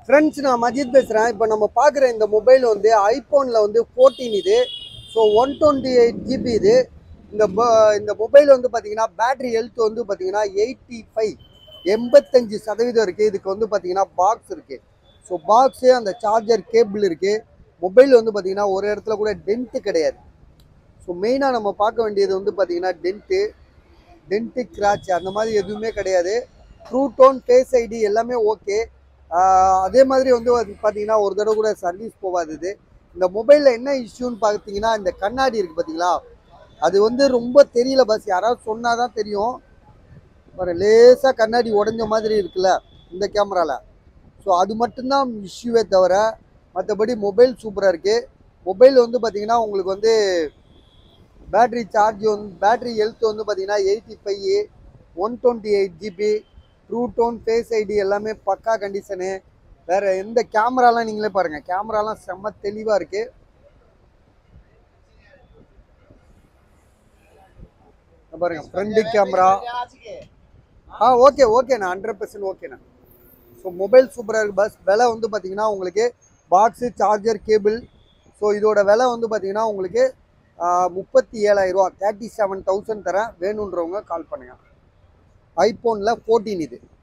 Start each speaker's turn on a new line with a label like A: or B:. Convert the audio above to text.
A: friends நான் மஜித் பேசுகிறேன் இப்போ நம்ம பார்க்குற இந்த மொபைல் வந்து ஐஃபோனில் வந்து ஃபோர்டீன் இது so one twenty eight G B இது இந்த ப- இந்த மொபைல் வந்து பார்த்தீங்கன்னா பேட்டரி ஹெல்த் வந்து பார்த்தீங்கன்னா எயிட்டி ஃபைவ் எண்பத்தஞ்சு சதவீதம் இருக்குது இதுக்கு வந்து பார்த்தீங்கன்னா பாக்ஸ் இருக்குது ஸோ பாக்ஸு அந்த சார்ஜர் கேபிள் இருக்குது மொபைல் வந்து பார்த்தீங்கன்னா ஒரு இடத்துல கூட டென்ட்டு கிடையாது ஸோ மெயினாக நம்ம பார்க்க வேண்டியது வந்து பார்த்தீங்கன்னா டென்ட்டு டென்ட்டு கிராச் அந்த மாதிரி எதுவுமே கிடையாது ட்ரூ டோன் ஃபேஸ் ஐடி எல்லாமே ஓகே அதே மாதிரி வந்து அது பார்த்தீங்கன்னா ஒரு தடவை கூட சர்வீஸ் போகாது இது இந்த மொபைலில் என்ன இஷ்யூன்னு பார்த்தீங்கன்னா இந்த கண்ணாடி இருக்குது பார்த்தீங்களா அது வந்து ரொம்ப தெரியல பஸ் யாராவது சொன்னால் தான் தெரியும் ஒரு லேசாக கண்ணாடி உடஞ்ச மாதிரி இருக்குல்ல இந்த கேமராவில் ஸோ அது மட்டும்தான் இஷ்யூவே தவிர மற்றபடி மொபைல் சூப்பராக இருக்குது மொபைல் வந்து பார்த்தீங்கன்னா உங்களுக்கு வந்து பேட்டரி சார்ஜ் வந்து பேட்டரி ஹெல்த் வந்து பார்த்தீங்கன்னா eighty five one twenty eight G B true tone face I D எல்லாமே பக்கா கண்டிஷனு வேறு எந்த கேமராலாம் நீங்களே பாருங்கள் கேமராலாம் செம்ம தெளிவாக இருக்குது பாருங்க ஃப்ரண்ட் கேமரா ஆ ஓகே ஓகேண்ணா ஹண்ட்ரட் பர்சன்ட் ஓகேண்ணா ஸோ மொபைல் சூப்பராக இருக்குது பஸ் விலை வந்து பார்த்தீங்கன்னா உங்களுக்கு பாக்ஸு சார்ஜர் கேபிள் ஸோ இதோட விலை வந்து பார்த்தீங்கன்னா உங்களுக்கு முப்பத்தி ஏழாயிரரூவா தேர்ட்டி செவன் தௌசண்ட் தரேன் வேணுன்றவங்க கால் பண்ணுங்கள் ஐஃபோனில் ஃபோர்டீன் இது